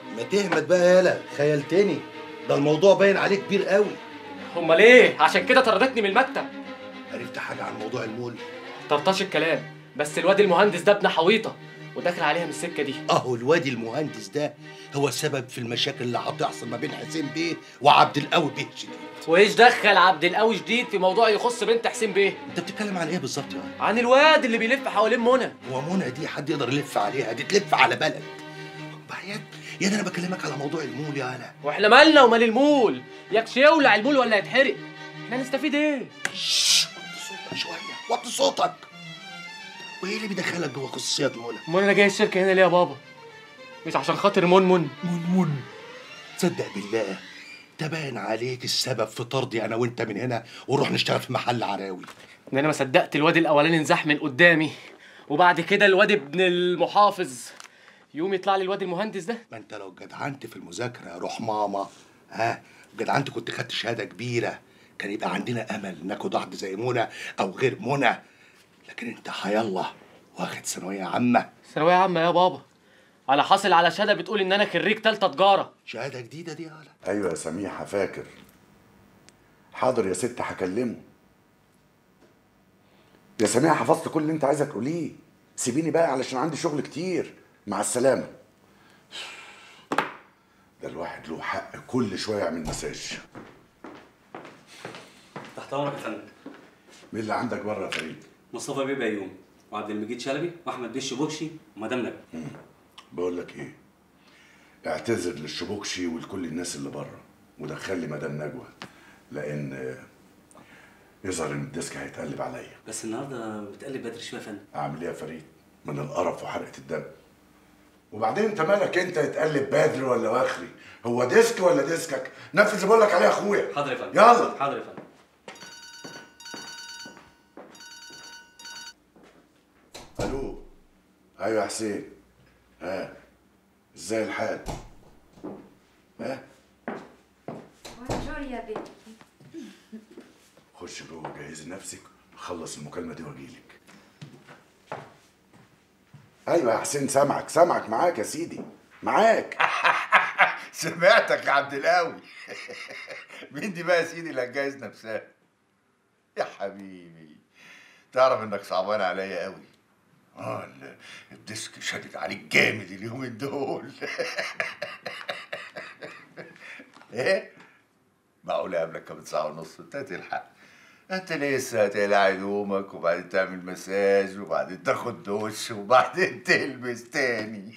ما تهمت بقى يالا خيلتني ده الموضوع باين عليه كبير قوي امال ايه عشان كده طردتني من المكتب عرفت حاجه عن موضوع المول طرطاش الكلام بس الواد المهندس ده ابن حويطه وداخل عليها من السكه دي اهو الوادي المهندس ده هو السبب في المشاكل اللي هتحصل ما بين حسين بيه وعبد القوي بيه شديد وايش دخل عبد القوي جديد في موضوع يخص بنت حسين بيه انت بتتكلم عن ايه بالظبط يا عن الواد اللي بيلف حوالين منى هو منى دي حد يقدر يلف عليها دي تلف على بلد بعيد يا ده انا بكلمك على موضوع المول يا هلا واحنا مالنا ومال المول ياكش يولع المول ولا يتحرق احنا هنستفيد ايه شش وطي صوتك شويه وطي صوتك وايه اللي بيدخلك جوه خصوصيات منى امال انا جاي الشركه هنا ليه يا بابا مش عشان خاطر منمن منمن تصدق بالله تبان عليك السبب في طردي انا وانت من هنا ونروح نشتغل في محل عراوي ان انا ما صدقت الواد الاولاني انزاح من قدامي وبعد كده الواد ابن المحافظ يوم يطلع لي الواد المهندس ده ما انت لو جدعنت في المذاكره يا روح ماما ها جدعنت كنت خدت شهاده كبيره كان يبقى عندنا امل ناخد واحده زي منى او غير منى لكن انت حيالله واخد ثانويه عامه ثانويه عامه يا بابا على حاصل على شهاده بتقول ان انا خريج تالتة تجاره شهاده جديده دي يا هلا ايوه يا سميحه فاكر حاضر يا ست هكلمه يا سميحه حفظت كل اللي انت عايزه تقوليه سيبيني بقى علشان عندي شغل كتير مع السلامه ده الواحد له حق كل شويه يعمل مساج تحت امرك يا فندم مين اللي عندك بره يا فريد مصطفى بيه بيومي وعبد المجيد شلبي واحمد بيه الشبوكشي ومدام نجم بقول لك ايه اعتذر للشبوكشي ولكل الناس اللي بره ودخل لي مدام نجوى لان آه، يظهر ان الديسك هيتقلب عليا بس النهارده بتقلب بدري شويه يا فندم اعمل ايه يا فريد من القرف وحرقه الدم وبعدين انت مالك انت يتقلب بدر ولا واخري هو ديسك ولا ديسكك نفذ اللي بقول لك عليه يا اخويا حاضر يا فندم يلا حاضر يا فندم الو ايوه يا حسين ها ازاي الحال ها بونجور يا بنتي خش جوه جهزي نفسك خلص المكالمه دي واجيلك ايوه يا حسين سامعك سامعك معاك يا سيدي معاك سمعتك يا عبد القوي مين دي بقى يا سيدي اللي هتجهز نفسها يا حبيبي تعرف انك صعبان عليا قوي اه ال- الديسك شادد عليك جامد اليومين دول ايه معقول قبلك كام ساعه ونص انت تلحق انت لسه هتقلع هدومك وبعدين تعمل مساج وبعدين تاخد دش وبعدين تلبس تاني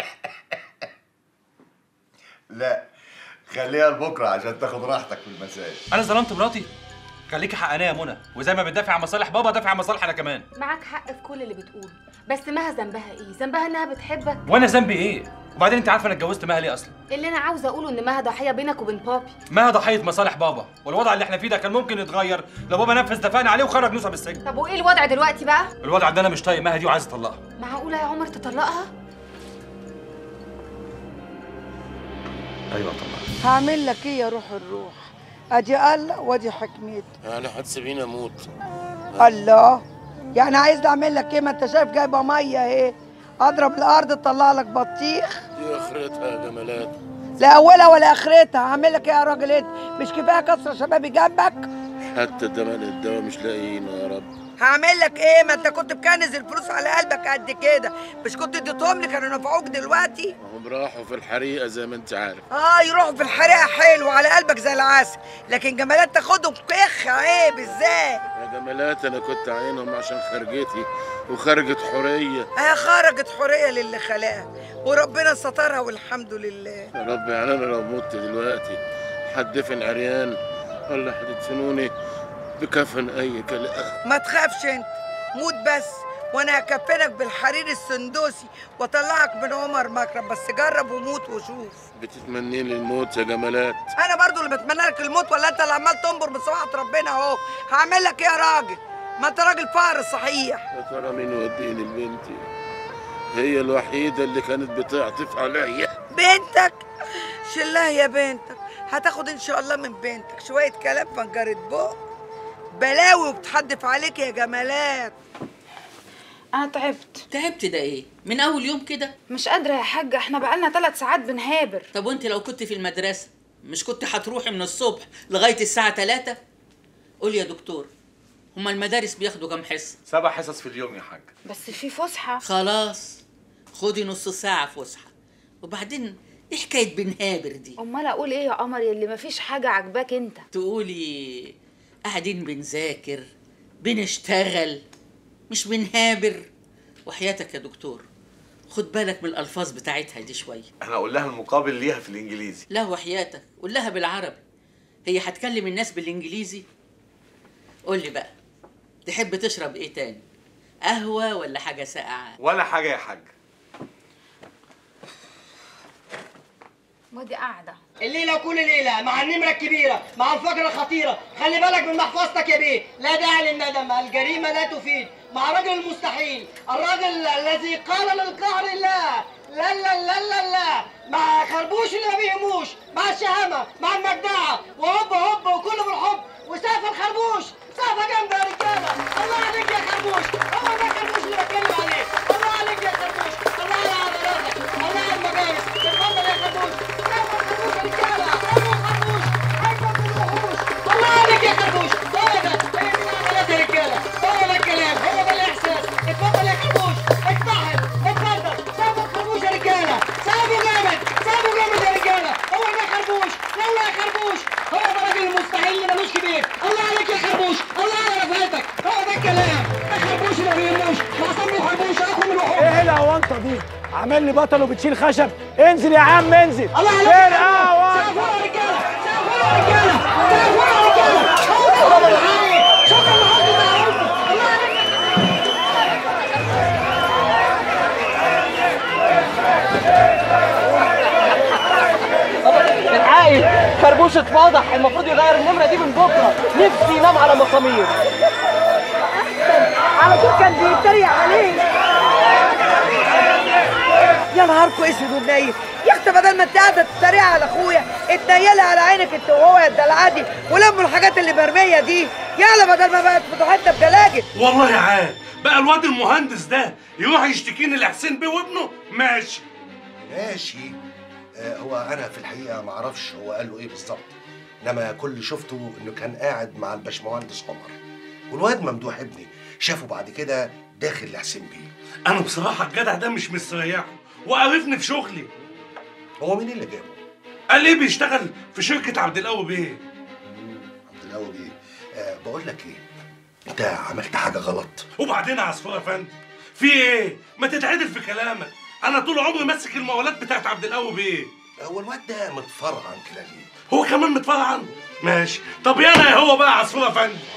لا خليها لبكره عشان تاخد راحتك في المساج انا ظلمت مراتي خليكي حقانيه يا منى وزي ما بتدافع عن مصالح بابا دافع عن مصالح انا كمان معاك حق في كل اللي بتقوله بس مها ذنبها ايه ذنبها انها بتحبك وانا ذنبي ايه وبعدين انت عارفه انا اتجوزت مها ليه اصلا اللي انا عاوزه اقوله ان مها ضحيه بينك وبين بابي مها ضحيه مصالح بابا والوضع اللي احنا فيه ده كان ممكن يتغير لو بابا نفذ اتفقنا عليه وخرج نوسه من السجن طب وايه الوضع دلوقتي بقى الوضع ده انا مش طايق مها دي وعايز اطلقها معقوله يا عمر تطلقها ايوه طلقها هعمل لك ايه يا روح الروح ادي الله وادي حكمتي يعني هتسيبيني اموت الله يعني عايز اعمل لك ايه ما انت شايف جايبه ميه اهي اضرب الارض تطلع لك بطيخ دي اخرتها يا جمالات لا اولها ولا اخرتها هعمل لك ايه يا راجل انت مش كفايه كسر شبابي جنبك حتى تمن الدواء مش لاقيينه يا رب هعمل لك ايه ما انت كنت بكنز الفلوس على قلبك قد كده مش كنت اديتهم لي كانوا نفعوك دلوقتي هم راحوا في الحريقه زي ما انت عارف اه يروحوا في الحريقه حلو على قلبك زي العسل لكن جمالات تاخدهم كخ عيب ازاي يا جمالات انا كنت عينهم عشان خرجتي وخرجت حوريه هي خرجت حوريه للي خلقها وربنا سترها والحمد لله يا رب يعني انا لو مت دلوقتي هتدفن عريان ولا هتدفنوني بكفن اي كلام ما تخافش انت موت بس وانا هكفنك بالحرير السندوسي واطلعك من عمر مكرم بس جرب وموت وشوف بتتمني لي الموت يا جمالات انا برضو اللي بتمنى لك الموت ولا انت اللي عمال تنبر بصباحة ربنا اهو هعمل لك ايه يا راجل ما انت راجل فقر صحيح يا ترى مين وديني لبنتي هي الوحيده اللي كانت بتعطف عليا بنتك شلها يا بنتك هتاخد ان شاء الله من بنتك شويه كلام فنجرة بق بلاوي وبتحدف عليك يا جمالات انا تعبت تعبت ده ايه من اول يوم كده مش قادره يا حاجه احنا بقالنا ثلاث ساعات بنهابر طب وانت لو كنت في المدرسه مش كنت هتروحي من الصبح لغايه الساعه 3 قول يا دكتور هما المدارس بياخدوا كام حصه سبع حصص في اليوم يا حاج بس في فسحه خلاص خدي نص ساعه فسحه وبعدين ايه حكايه بنهابر دي امال اقول ايه يا قمر يلي مفيش حاجه عاجباك انت تقولي قاعدين بنذاكر بنشتغل مش بنهابر وحياتك يا دكتور خد بالك من الالفاظ بتاعتها دي شويه انا اقول لها المقابل ليها في الانجليزي لا وحياتك قول لها بالعربي هي هتكلم الناس بالانجليزي قول لي بقى تحب تشرب ايه تاني قهوه ولا حاجه ساقعه ولا حاجه يا حاج ودي قاعده الليله كل ليله مع النمره الكبيره مع الفقره الخطيره خلي بالك من محفظتك يا بيه لا داعي للندم الجريمه لا تفيد مع رجل المستحيل الراجل الذي قال للقهر لا لا لا لا لا لا مع خربوش اللي ما بيهموش مع الشهامه مع المجدعه وهوب هوب وكله بالحب وسقف الخربوش سقفه جامده يا رجاله الله عليك يا خربوش هو ده خربوش اللي بتكلم عليه الله عليك يا خربوش الله على عضلاتك الله على المجالس اتفضل يا خربوش سقف الخربوش يا رجاله ابو خربوش اكبر من الوحوش الله عليك يا خربوش هو ده هي دي العضلات يا رجاله هو ده الكلام هو ده الاحساس اتفضل يا خربوش اتفحم اتفضل سقف الخربوش يا رجاله سقفه جامد سقفه جامد يا رجاله هو ده خربوش يلا يا خربوش هو ده الراجل المستحيل اللي ملوش كبير الله عليك يا خربوش الله على رفعتك هو ده الكلام ده خربوش اللي ما بيهموش معصم له خربوش اخو من الوحوش ايه الاونطه دي عامل لي بطل وبتشيل خشب انزل يا عم انزل الله عليك فين يا اه سقفوا يا رجاله سقفوا يا رجاله سقفوا يا رجاله هو ده الراجل الحقيقي شكرا لحضرتك يا عم الله عليك الحقي خربوش اتفضح المفروض يغير النمره دي من بكره نفسي ينام على مسامير على طول كان بيتريق عليه يا نهاركوا اسود ونايم يا اختي بدل ما انت قاعده تتريق على اخويا اتنيلي على عينك انت وهو يا الدلعادي ولموا الحاجات اللي مرميه دي يلا بدل ما بقت فتوحتنا بجلاجل والله يا عاد بقى الواد المهندس ده يروح يشتكيني لحسين بيه وابنه ماشي ماشي آه، هو انا في الحقيقه ما اعرفش هو قال له ايه بالظبط انما كل اللي شفته انه كان قاعد مع الباشمهندس عمر والواد ممدوح ابني شافه بعد كده داخل لحسين بيه انا بصراحه الجدع ده مش مستريحه وقرفني في شغلي هو مين اللي جابه قال ليه بيشتغل في شركه عبد القوي بيه عبد القوي بيه آه بقول لك ايه انت عملت حاجه غلط وبعدين يا عصفور يا فندم في ايه ما تتعدل في كلامك انا طول عمري ماسك الموالات بتاعت عبد القوي بيه هو الواد ده متفرعن كده ليه هو كمان متفرعن ماشي طب يلا يا هو بقى يا عصفور يا فندم